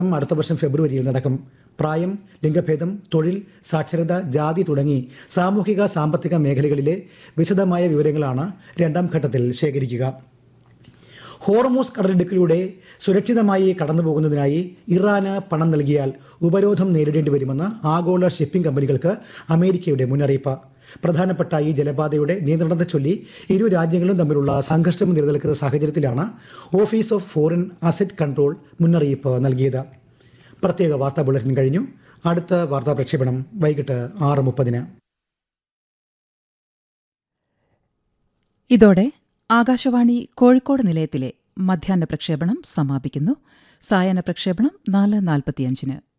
അടുത്ത വർഷം ഫെബ്രുവരിയിൽ നടക്കും പ്രായം ലിംഗഭേദം തൊഴിൽ സാക്ഷരത ജാതി തുടങ്ങി സാമൂഹിക സാമ്പത്തിക മേഖലകളിലെ വിശദമായ വിവരങ്ങളാണ് രണ്ടാം ഘട്ടത്തിൽ ശേഖരിക്കുക ഹോർമോസ് കടലിടുക്കിലൂടെ സുരക്ഷിതമായി കടന്നുപോകുന്നതിനായി ഇറാന് പണം നൽകിയാൽ ഉപരോധം നേരിടേണ്ടി വരുമെന്ന് ആഗോള ഷിപ്പിംഗ് കമ്പനികൾക്ക് അമേരിക്കയുടെ മുന്നറിയിപ്പ് പ്രധാനപ്പെട്ട ഈ ജലപാതയുടെ നിയന്ത്രണത്തെ ചൊല്ലി ഇരു രാജ്യങ്ങളും തമ്മിലുള്ള സംഘർഷം നിലനിൽക്കുന്ന സാഹചര്യത്തിലാണ് office of foreign asset control മുന്നറിയിപ്പ് നൽകിയത് പ്രത്യേക വാർത്താ ബുള്ളറ്റിൻ കഴിഞ്ഞു അടുത്ത വാർത്താ പ്രക്ഷേപണം വൈകിട്ട് ആറ് മുപ്പതിന് ഇതോടെ ആകാശവാണി കോഴിക്കോട് നിലയത്തിലെ മധ്യാഹ്ന പ്രക്ഷേപണം സമാപിക്കുന്നു സായന പ്രക്ഷേപണം നാല് നാൽപ്പത്തിയഞ്ചിന്